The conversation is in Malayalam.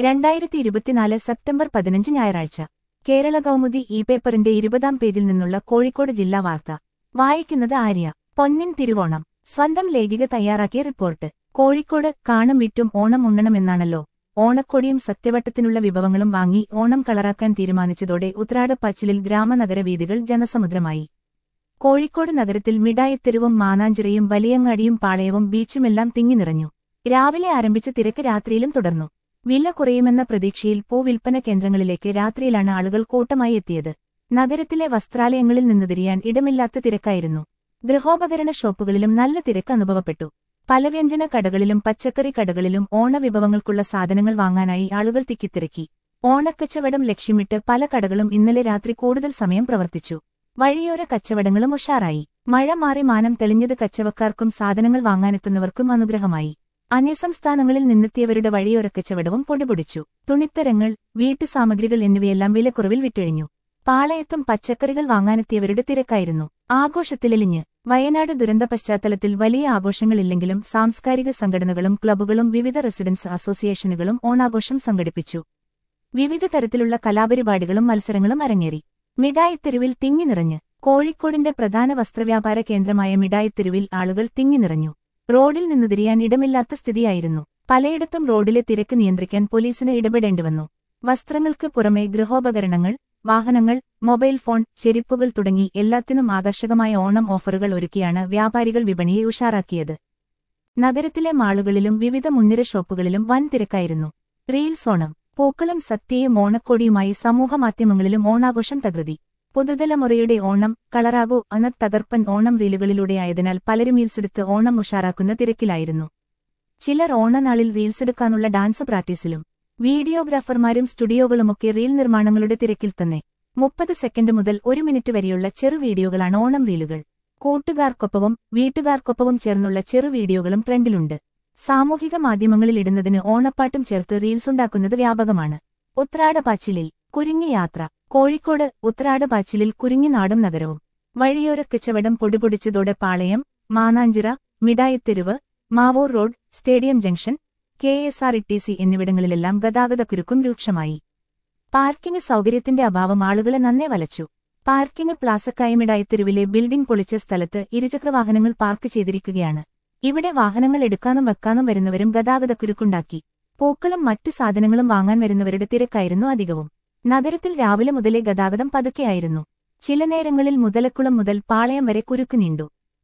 രണ്ടായിരത്തി ഇരുപത്തിനാല് സെപ്റ്റംബർ പതിനഞ്ച് ഞായറാഴ്ച കേരള കൗമുദി ഇ പേപ്പറിന്റെ ഇരുപതാം പേജിൽ നിന്നുള്ള കോഴിക്കോട് ജില്ലാ വാർത്ത വായിക്കുന്നത് ആര്യ പൊന്നിൻ തിരുവോണം സ്വന്തം ലേഖിക തയ്യാറാക്കിയ റിപ്പോർട്ട് കോഴിക്കോട് കാണം വിറ്റും ഓണം ഉണ്ണണമെന്നാണല്ലോ ഓണക്കൊടിയും സത്യവട്ടത്തിനുള്ള വിഭവങ്ങളും വാങ്ങി ഓണം കളറാക്കാൻ തീരുമാനിച്ചതോടെ ഉത്രാടപ്പച്ചിലിൽ ഗ്രാമനഗര വീതികൾ ജനസമുദ്രമായി കോഴിക്കോട് നഗരത്തിൽ മിഠായിത്തെരുവും മാനാഞ്ചിറയും വലിയങ്ങാടിയും പാളയവും ബീച്ചുമെല്ലാം തിങ്ങിനിറഞ്ഞു രാവിലെ ആരംഭിച്ച തിരക്ക് രാത്രിയിലും തുടർന്നു വില കുറയുമെന്ന പ്രതീക്ഷയിൽ പൂവിൽപ്പന കേന്ദ്രങ്ങളിലേക്ക് രാത്രിയിലാണ് ആളുകൾ കൂട്ടമായി എത്തിയത് നഗരത്തിലെ വസ്ത്രാലയങ്ങളിൽ നിന്ന് തിരിയാൻ ഇടമില്ലാത്ത തിരക്കായിരുന്നു ഗൃഹോപകരണ ഷോപ്പുകളിലും നല്ല തിരക്ക് അനുഭവപ്പെട്ടു പലവ്യഞ്ജന കടകളിലും പച്ചക്കറി കടകളിലും ഓണവിഭവങ്ങൾക്കുള്ള സാധനങ്ങൾ വാങ്ങാനായി ആളുകൾ തിക്കിത്തിരക്കി ഓണക്കച്ചവടം ലക്ഷ്യമിട്ട് പല കടകളും ഇന്നലെ രാത്രി കൂടുതൽ സമയം പ്രവർത്തിച്ചു വഴിയോര കച്ചവടങ്ങളും ഉഷാറായി മഴ മാറി മാനം തെളിഞ്ഞത് കച്ചവക്കാർക്കും സാധനങ്ങൾ വാങ്ങാനെത്തുന്നവർക്കും അനുഗ്രഹമായി അന്യസംസ്ഥാനങ്ങളിൽ നിന്നെത്തിയവരുടെ വഴിയോര കച്ചവടവും പൊടിപൊടിച്ചു തുണിത്തരങ്ങൾ വീട്ടുസാമഗ്രികൾ എന്നിവയെല്ലാം വിലക്കുറവിൽ വിറ്റൊഴിഞ്ഞു പാളയത്തും പച്ചക്കറികൾ വാങ്ങാനെത്തിയവരുടെ തിരക്കായിരുന്നു ആഘോഷത്തിലെലിഞ്ഞ് വയനാട് ദുരന്ത പശ്ചാത്തലത്തിൽ വലിയ ആഘോഷങ്ങളില്ലെങ്കിലും സാംസ്കാരിക സംഘടനകളും ക്ലബ്ബുകളും വിവിധ റെസിഡൻസ് അസോസിയേഷനുകളും ഓണാഘോഷം സംഘടിപ്പിച്ചു വിവിധ തരത്തിലുള്ള കലാപരിപാടികളും മത്സരങ്ങളും അരങ്ങേറി മിഠായിത്തെരുവിൽ തിങ്ങിനിറഞ്ഞ് കോഴിക്കോടിന്റെ പ്രധാന വസ്ത്രവ്യാപാര കേന്ദ്രമായ മിഠായിത്തെരുവിൽ ആളുകൾ തിങ്ങിനിറഞ്ഞു റോഡിൽ നിന്നു തിരിയാൻ ഇടമില്ലാത്ത സ്ഥിതിയായിരുന്നു പലയിടത്തും റോഡിലെ തിരക്ക് നിയന്ത്രിക്കാൻ പോലീസിന് ഇടപെടേണ്ടിവന്നു വസ്ത്രങ്ങൾക്ക് പുറമെ ഗൃഹോപകരണങ്ങൾ വാഹനങ്ങൾ മൊബൈൽ ഫോൺ ചെരിപ്പുകൾ തുടങ്ങി എല്ലാത്തിനും ആകർഷകമായ ഓണം ഓഫറുകൾ ഒരുക്കിയാണ് വ്യാപാരികൾ വിപണിയെ ഉഷാറാക്കിയത് നഗരത്തിലെ മാളുകളിലും വിവിധ മുൻനിര ഷോപ്പുകളിലും വൻ തിരക്കായിരുന്നു റീൽസ് ഓണം പൂക്കളും സത്യയും ഓണക്കോടിയുമായി സമൂഹമാധ്യമങ്ങളിലും ഓണാഘോഷം തകൃതി പുതുതലമുറയുടെ ഓണം കളറാകൂ എന്ന തകർപ്പൻ ഓണം റീലുകളിലൂടെയായതിനാൽ പലരും റീൽസെടുത്ത് ഓണം ഉഷാറാക്കുന്ന തിരക്കിലായിരുന്നു ചിലർ ഓണനാളിൽ റീൽസെടുക്കാനുള്ള ഡാൻസ് പ്രാക്ടീസിലും വീഡിയോഗ്രാഫർമാരും സ്റ്റുഡിയോകളുമൊക്കെ റീൽ നിർമ്മാണങ്ങളുടെ തിരക്കിൽ തന്നെ മുപ്പത് സെക്കൻഡ് മുതൽ ഒരു മിനിറ്റ് വരെയുള്ള ചെറു വീഡിയോകളാണ് ഓണം റീലുകൾ കൂട്ടുകാർക്കൊപ്പവും വീട്ടുകാർക്കൊപ്പവും ചേർന്നുള്ള ചെറു വീഡിയോകളും ട്രെൻഡിലുണ്ട് സാമൂഹിക മാധ്യമങ്ങളിൽ ഇടുന്നതിന് ഓണപ്പാട്ടും ചേർത്ത് റീൽസ് ഉണ്ടാക്കുന്നത് വ്യാപകമാണ് ഉത്രാടപാച്ചിലിൽ കുരുങ്ങി യാത്ര കോഴിക്കോട് ഉത്രാടപാച്ചിലിൽ കുരുങ്ങി നാടും നഗരവും വഴിയോര കച്ചവടം പൊടിപൊടിച്ചതോടെ Palayam Mananchira Mithayitheruvu Mavoor road stadium junction K S R T C എന്നിവിടങ്ങളിലെല്ലാം ഗതാഗതക്കുരുക്കും രൂക്ഷമായി പാർക്കിംഗ് സൗകര്യത്തിന്റെ അഭാവം ആളുകളെ നന്നേ വലച്ചു പാർക്കിംഗ് പ്ലാസക്കായ മിഠായിത്തെരുവിലെ ബിൽഡിംഗ് പൊളിച്ച സ്ഥലത്ത് ഇരുചക്രവാഹനങ്ങൾ പാർക്ക് ചെയ്തിരിക്കുകയാണ് ഇവിടെ വാഹനങ്ങൾ എടുക്കാനും വെക്കാനും വരുന്നവരും ഗതാഗതക്കുരുക്കുണ്ടാക്കി പൂക്കളും മറ്റു സാധനങ്ങളും വാങ്ങാൻ വരുന്നവരുടെ തിരക്കായിരുന്നു അധികവും നഗരത്തിൽ രാവിലെ മുതലേ ഗതാഗതം പതുക്കെയായിരുന്നു ചില നേരങ്ങളിൽ മുതലക്കുളം മുതൽ പാളയം വരെ കുരുക്ക് നീണ്ടു